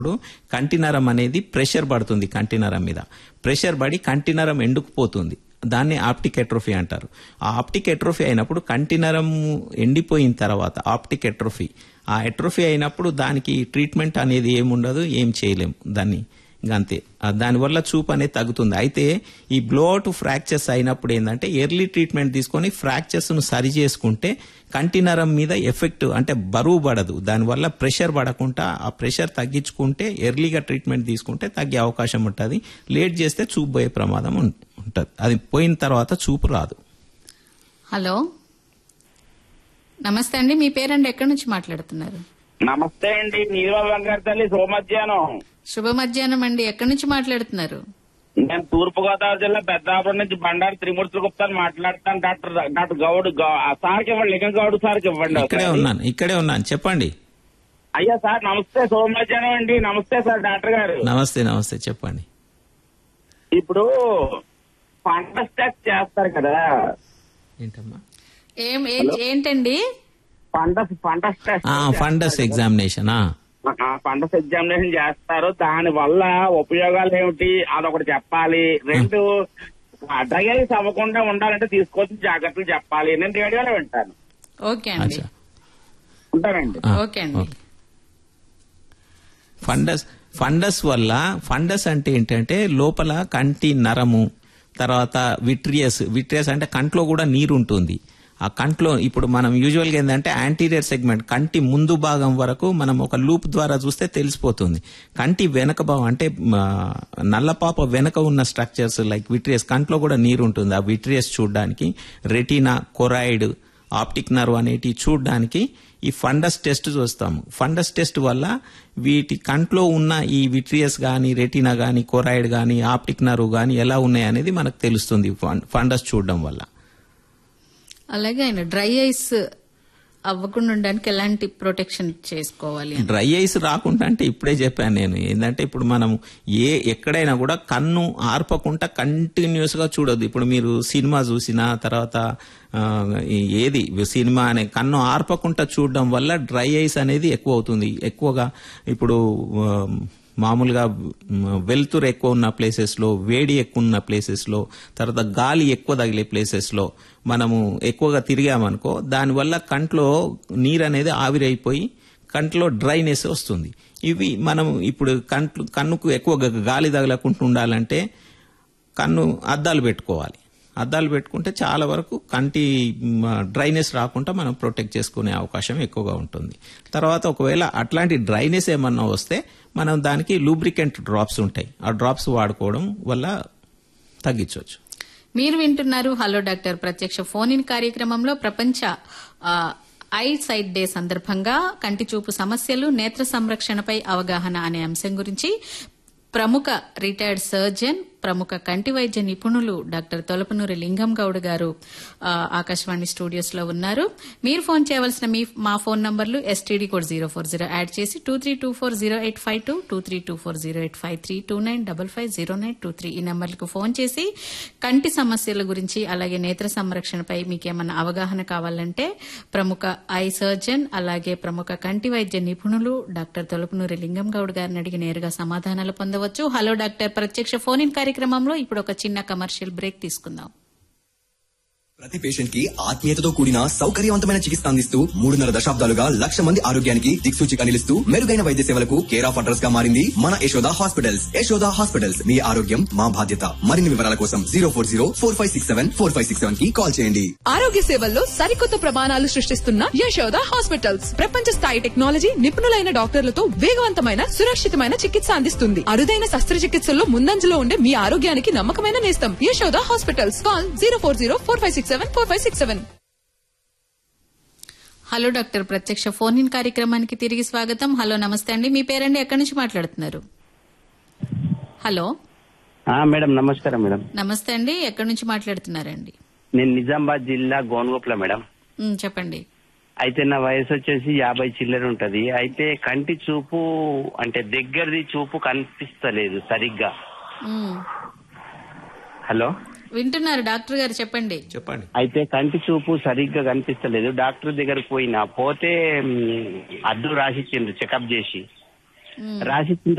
ఇప్పుడు కంటినరం అనేది ప్రెషర్ పడుతుంది కంటినరం మీద ప్రెషర్ పడి కంటినరం ఎండుకుపోతుంది దాన్ని ఆప్టిక్ ఎట్రోఫీ అంటారు ఆ ఆప్టిక్ ఎట్రోఫీ అయినప్పుడు కంటినరం ఎండిపోయిన తర్వాత ఆప్టిక్ ఎట్రోఫీ ఆ ఎట్రోఫీ అయినప్పుడు దానికి ట్రీట్మెంట్ అనేది ఏముండదు ఏం చేయలేము దాన్ని ఇంకా అంతే ఆ దానివల్ల చూపు అనేది తగ్గుతుంది అయితే ఈ బ్లోఅవుట్ ఫ్రాక్చర్స్ అయినప్పుడు ఏంటంటే ఎర్లీ ట్రీట్మెంట్ తీసుకొని ఫ్రాక్చర్స్ ను సరి చేసుకుంటే కంటినరం మీద ఎఫెక్ట్ అంటే బరువు పడదు దానివల్ల ప్రెషర్ పడకుండా ఆ ప్రెషర్ తగ్గించుకుంటే ఎర్లీగా ట్రీట్మెంట్ తీసుకుంటే తగ్గే అవకాశం ఉంటుంది లేట్ చేస్తే చూపు పోయే ప్రమాదం ఉంటుంది అది పోయిన తర్వాత చూపు రాదు హలో నమస్తే అండి మీ పేరండి ఎక్కడి నుంచి మాట్లాడుతున్నారు నమస్తే అండి నీలిబాబు గారి తల్లి శుభమధ్యాహ్నం శుభ మధ్యాహ్నం అండి ఎక్కడి నుంచి మాట్లాడుతున్నారు నేను తూర్పు గోదావరి జిల్లా పెద్దాపురం నుంచి బండారు త్రిమూర్తులు గుప్తాను మాట్లాడతాను డాక్టర్ డాక్టర్ గౌడ్ గౌ- ఆ సార్కి ఇవ్వండి లింగం గౌడ్ సార్కి ఇవ్వండి ఇక్కడే ఒకసారి. ఉన్నాను ఇక్కడే ఉన్నాను చెప్పండి అయ్యా సార్ నమస్తే శుభమధ్యాహ్నం అండి నమస్తే సార్ డాక్టర్ గారు నమస్తే నమస్తే చెప్పండి ఇప్పుడు ఫండస్ టెస్ట్ చేస్తారు కదా ఏంటమ్మా ఏం ఏం- ఏంటండి fundus fundus test fundus examination fundus examination చేస్తారు దాని వల్ల ఉపయోగాలు ఏమిటి అదొకటి చెప్పాలి రెండు డ్రై ఐస్ అవ్వకుండా ఉండాలంటే తీసుకోవాల్సిన జాగ్రత్తలు చెప్పాలి నేను రేడియోలో వింటాను ఓకే అండి అచ్చా ఉంటానండి ఆ, ఓకే అండి ఓకే. ఫండస్ ఫండస్ వల్ల ఫండస్ అంటే ఏంటంటే లోపల కంటి నరము తర్వాత విట్రియస్ విట్రియస్ అంటే కంట్లో కూడా నీరు ఉంటుంది ఆ కంట్లో ఇప్పుడు మనం యూజువల్గా ఏంటంటే యాంటీరియర్ సెగ్మెంట్ కంటి ముందు భాగం వరకు మనం ఒక లూప్ ద్వారా చూస్తే తెలిసిపోతుంది కంటి వెనక భాగం అంటే మ, నల్లపాప వెనక ఉన్న స్ట్రక్చర్స్ లైక్ విట్రియస్ కంట్లో కూడా నీరు ఉంటుంది ఆ విట్రియస్ చూడడానికి రెటీనా కొరాయిడ్ ఆప్టిక్ నర్వ్ అనేటివి చూడడానికి ఈ ఫండస్ టెస్ట్ చూస్తాము ఫండస్ టెస్ట్ వల్ల వీటి కంట్లో ఉన్న ఈ విట్రియస్ గాని రెటీనా గాని కొరాయిడ్ గాని ఆప్టిక్ నర్వ్ గాని ఎలా ఉన్నాయి అనేది మనకు తెలుస్తుంది ఫం- ఫండస్ చూడడం వల్ల అలాగే ఆయన డ్రై ఐస్ అవ్వకుండా ఉండడానికి ఎలాంటి ప్రొటెక్షన్ చేసుకోవాలి అని డ్రై ఐస్ రాకుండా అంటే ఇప్పుడే చెప్పాను నేను ఏంటంటే ఇప్పుడు మనం ఏ ఎక్కడైనా కూడా కన్ను ఆర్పకుండా కంటిన్యూస్ గా చూడొద్దు ఇప్పుడు మీరు సినిమా చూసినా తర్వాత ఆ, ఈ- ఏది సినిమా అనే కన్ను ఆర్పకుండా చూడడం వల్ల డ్రై ఐస్ అనేది ఎక్కువ అవుతుంది ఎక్కువగా ఇప్పుడు ఆ, మామూలుగా మ్, వెలుతురు ఎక్కువ ఉన్న ప్లేసెస్ లో వేడి ఎక్కువ ఉన్న ప్లేసెస్ లో తర్వాత గాలి ఎక్కువ తగిలే ప్లేసెస్ లో మనము ఎక్కువగా తిరిగామనుకో దానివల్ల కంట్లో నీరు అనేది ఆవిరైపోయి కంట్లో డ్రైనెస్ వస్తుంది ఇవి మనం ఇప్పుడు కంట్లు కన్నుకు ఎక్కువ గ- గాలి తగలకుండా ఉండాలంటే కన్ను అద్దాలు పెట్టుకోవాలి అద్దాలు పెట్టుకుంటే చాలా వరకు కంటి డ్రైనెస్ రాకుండా మనం ప్రొటెక్ట్ చేసుకునే అవకాశం ఎక్కువగా ఉంటుంది తర్వాత ఒకవేళ అట్లాంటి డ్రైనెస్ ఏమన్నా వస్తే మనం దానికి లూబ్రికెంట్ డ్రాప్స్ ఉంటాయి ఆ డ్రాప్స్ వాడుకోవడం వల్ల తగ్గించవచ్చు మీరు వింటున్నారు హలో డాక్టర్ ప్రత్యక్ష ఫోన్ ఇన్ కార్యక్రమంలో ప్రపంచ ఆ, ఐ సైట్ డే సందర్భంగా కంటి చూపు సమస్యలు నేత్ర సంరక్షణపై అవగాహన అనే అంశం గురించి ప్రముఖ రిటైర్డ్ సర్జన్ ప్రముఖ కంటి వైద్య నిపుణులు డాక్టర్ తొలపనూరి లింగం గౌడ్ గారు ఆ, ఆకాశవాణి స్టూడియోస్ లో ఉన్నారు మీరు ఫోన్ చేయవలసిన మీ మా ఫోన్ నంబర్లు STD code zero four zero add చేసి two three two four zero eight five two two three two four zero eight five three two nine double five zero nine two three ఈ నంబర్లకు phone చేసి కంటి సమస్యల గురించి అలాగే నేత్ర సంరక్షణపై మీకు ఏమన్నా అవగాహన కావాలంటే ప్రముఖ ఐ సర్జన్ అలాగే ప్రముఖ కంటి వైద్య నిపుణులు డాక్టర్ తొలపనూరి లింగం గౌడ్ గారిని అడిగి నేరుగా సమాధానాలు పొందవచ్చు హలో డాక్టర్ ప్రత్యక్ష ఫోన్ ఇన్ కార్యక్రమంలో ఇప్పుడు ఒక చిన్న కమర్షియల్ బ్రేక్ తీసుకుందాం ప్రతి పేషెంట్ కి ఆత్మీయతతో కూడిన సౌకర్యవంతమైన చికిత్స అందిస్తూ మూడున్నర దశాబ్దాలుగా లక్ష మంది ఆరోగ్యానికి దిక్సూచిగా నిలుస్తూ మెరుగైన వైద్య సేవలకు కేర్ ఆఫ్ అడ్రస్ గా మారింది మన యశోద హాస్పిటల్స్ యశోద హాస్పిటల్స్ మీ ఆరోగ్యం మా బాధ్యత మరిన్ని వివరాల కోసం zero four zero four five six seven four five six seven కి కాల్ చేయండి ఆరోగ్య సేవల్లో సరికొత్త ప్రమాణాలు సృష్టిస్తున్న యశోద హాస్పిటల్స్ ప్రపంచ స్థాయి టెక్నాలజీ నిపుణులైన డాక్టర్లతో వేగవంతమైన సురక్షితమైన చికిత్స అందిస్తుంది అరుదైన శస్త్రచికిత్సల్లో ముందంజలో ఉండే మీ ఆరోగ్యానికి నమ్మకమైన నేస్తం Yashoda hospitals call zero four zero four five six seven four five six seven hello doctor ప్రత్యక్ష ఫోన్ ఇన్ కార్యక్రమానికి తిరిగి స్వాగతం హలో నమస్తే అండి మీ పేరండి ఎక్కడి నుంచి మాట్లాడుతున్నారు హలో ఆ, మేడం నమస్కారం మేడం నమస్తే అండి ఎక్కడి నుంచి మాట్లాడుతున్నారండి నేను నిజామాబాద్ జిల్లా గోన్గోప్ల మేడం ఉమ్, చెప్పండి అయితే నా వయసు వచ్చేసి యాభై చిల్లర ఉంటది అయితే కంటి చూపు అంటే దగ్గరది చూపు కనిపిస్తలేదు సరిగ్గా ఉమ్, హలో వింటున్నారు డాక్టర్ గారు చెప్పండి చెప్పండి అయితే కంటి చూపు సరిగ్గా కనిపిస్తలేదు డాక్టర్ దగ్గరకు పోయినా పోతే మ్, అద్దు రాసిచ్చిండ్రు చెకప్ చేసి రాసిచ్చిన